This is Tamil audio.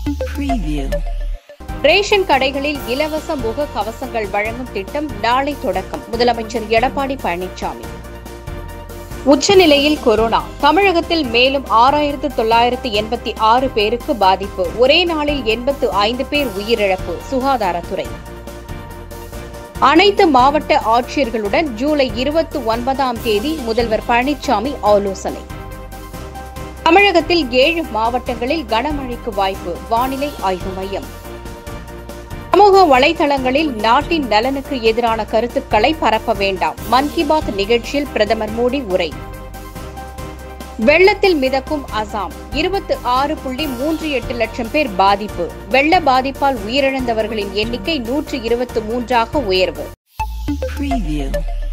Preview. ரேஷன் கடைகளில் இலவச முக கவசங்கள் வழங்கும் திட்டம் நாளை தொடக்கம் முதலமைச்சர் எடப்பாடி பழனிசாமி உச்சநிலையில் கொரோனா தமிழகத்தில் மேலும் ஆறாயிரத்து தொள்ளாயிரத்து எண்பத்தி ஆறு பேருக்கு பாதிப்பு ஒரே நாளில் எண்பத்து ஐந்து பேர் உயிரிழப்பு சுகாதாரத்துறை அனைத்து மாவட்ட ஆட்சியர்களுடன் ஜூலை இருபத்தி ஒன்பதாம் தேதி முதல்வர் பழனிசாமி ஆலோசனை தமிழகத்தில் ஏழு மாவட்டங்களில் கனமழைக்கு வாய்ப்பு வானிலை ஆய்வு மையம் சமூக வலைதளங்களில் நாட்டின் நலனுக்கு எதிரான கருத்துக்களை பரப்ப வேண்டாம் மன் கி பாத் நிகழ்ச்சியில் பிரதமர் மோடி உரை வெள்ளத்தில் மிதக்கும் அசாம் இருபத்தி ஆறு புள்ளி மூன்று எட்டு லட்சம் பேர் பாதிப்பு வெள்ள பாதிப்பால் உயிரிழந்தவர்களின் எண்ணிக்கை நூற்று இருபத்தி மூன்றாக உயர்வு Preview.